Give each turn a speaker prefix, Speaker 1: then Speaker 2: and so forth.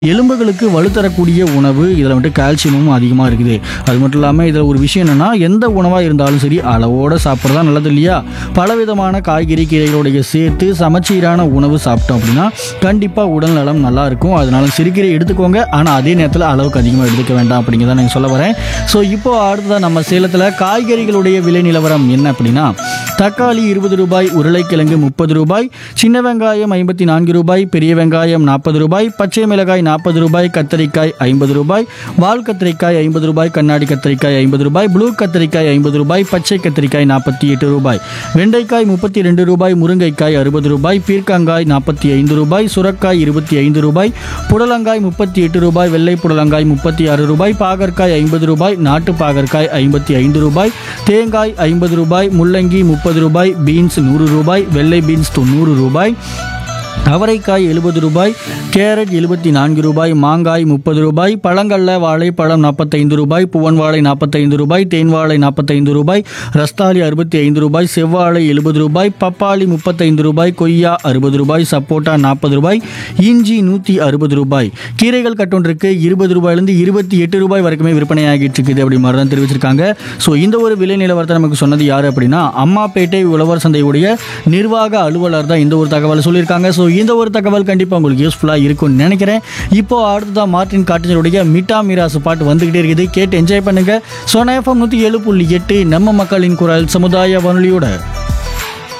Speaker 1: எலும்புகளுக்கு வலுத்தரக்கூடிய உணவு இதில் வந்துட்டு கால்சியமும் அதிகமாக இருக்குது அது மட்டும் இல்லாமல் இதில் ஒரு விஷயம் என்னென்னா எந்த உணவாக இருந்தாலும் சரி அளவோடு சாப்பிட்றதா நல்லது இல்லையா பலவிதமான காய்கறி கீரைகளுடைய சேர்த்து சமச்சீரான உணவு சாப்பிட்டோம் அப்படின்னா கண்டிப்பாக உடல் நலம் நல்லா இருக்கும் அதனால சிறுகீரை எடுத்துக்கோங்க ஆனால் அதே நேரத்தில் அளவுக்கு அதிகமாக எடுத்துக்க வேண்டாம் அப்படிங்கிறத நான் சொல்ல வரேன் ஸோ இப்போ அடுத்ததாக நம்ம சேலத்தில் காய்கறிகளுடைய விலை நிலவரம் என்ன அப்படின்னா தக்காளி இருபது ரூபாய் உருளைக்கிழங்கு முப்பது ரூபாய் சின்ன வெங்காயம் ஐம்பத்தி நான்கு ரூபாய் பெரிய வெங்காயம் நாற்பது ரூபாய் பச்சை மிளகாய் நாற்பது ரூபாய் கத்தரிக்காய் ஐம்பது ரூபாய் வால் கத்திரிக்காய் ஐம்பது ரூபாய் கண்ணாடி கத்திரிக்காய் ஐம்பது ரூபாய் ப்ளூ கத்திரிக்காய் ஐம்பது ரூபாய் பச்சை கத்திரிக்காய் நாற்பத்தி எட்டு ரூபாய் வெண்டைக்காய் முப்பத்தி ரெண்டு ரூபாய் முருங்கைக்காய் அறுபது ரூபாய் பீர்க்கங்காய் நாற்பத்தி ஐந்து ரூபாய் சுரக்காய் இருபத்தி ஐந்து ரூபாய் புடலங்காய் முப்பத்தி எட்டு ரூபாய் வெள்ளை புடலங்காய் முப்பத்தி ஆறு ரூபாய் பாகற்காய் ஐம்பது ரூபாய் நாட்டு பாகற்காய் ஐம்பத்தி ஐந்து ரூபாய் தேங்காய் ஐம்பது ரூபாய் முள்ளங்கி முப்பது ரூபாய் பீன்ஸ் நூறு ரூபாய் வெள்ளை பீன்ஸ் தொண்ணூறு ரூபாய் அவரைக்காய் எழுபது ரூபாய் கேரட் எழுபத்தி நான்கு ரூபாய் மாங்காய் முப்பது ரூபாய் பழங்கள்ல வாழைப்பழம் நாற்பத்தைந்து ரூபாய் புவன் வாழை நாற்பத்தைந்து ரூபாய் தேன் வாழை நாற்பத்தைந்து ரூபாய் ரஸ்தாலி அறுபத்தி ஐந்து ரூபாய் செவ்வாழை எழுபது ரூபாய் பப்பாளி முப்பத்தைந்து ரூபாய் கொய்யா அறுபது ரூபாய் சப்போட்டா நாற்பது ரூபாய் இஞ்சி நூற்றி அறுபது ரூபாய் கீரைகள் கட்டொன்றுக்கு இருபது ரூபாயிலிருந்து இருபத்தி எட்டு ரூபாய் வரைக்குமே விற்பனை ஆகிட்டு இருக்குது அப்படி மாதிரி தான் தெரிவிச்சிருக்காங்க ஸோ இந்த ஒரு விலை நிலவரத்தை நமக்கு சொன்னது யார் அப்படின்னா அம்மாப்பேட்டை உழவர் சந்தையுடைய நிர்வாக அலுவலர் தான் இந்த ஒரு தகவலை சொல்லியிருக்காங்க ஸோ இந்த ஒரு தகவல் கண்டிப்பாக உங்களுக்கு யூஸ்ஃபுல்லாக இருக்கும்னு நினைக்கிறேன் இப்போ அடுத்ததான் மார்டின் காட்டினருடைய மிட்டா மிராசு பாட்டு வந்துகிட்டே இருக்குது கேட்டு என்ஜாய் பண்ணுங்க சோனா எஃப்எம் நூற்றி ஏழு புள்ளி எட்டு நம்ம மக்களின் குரல் சமுதாய வானொலியோட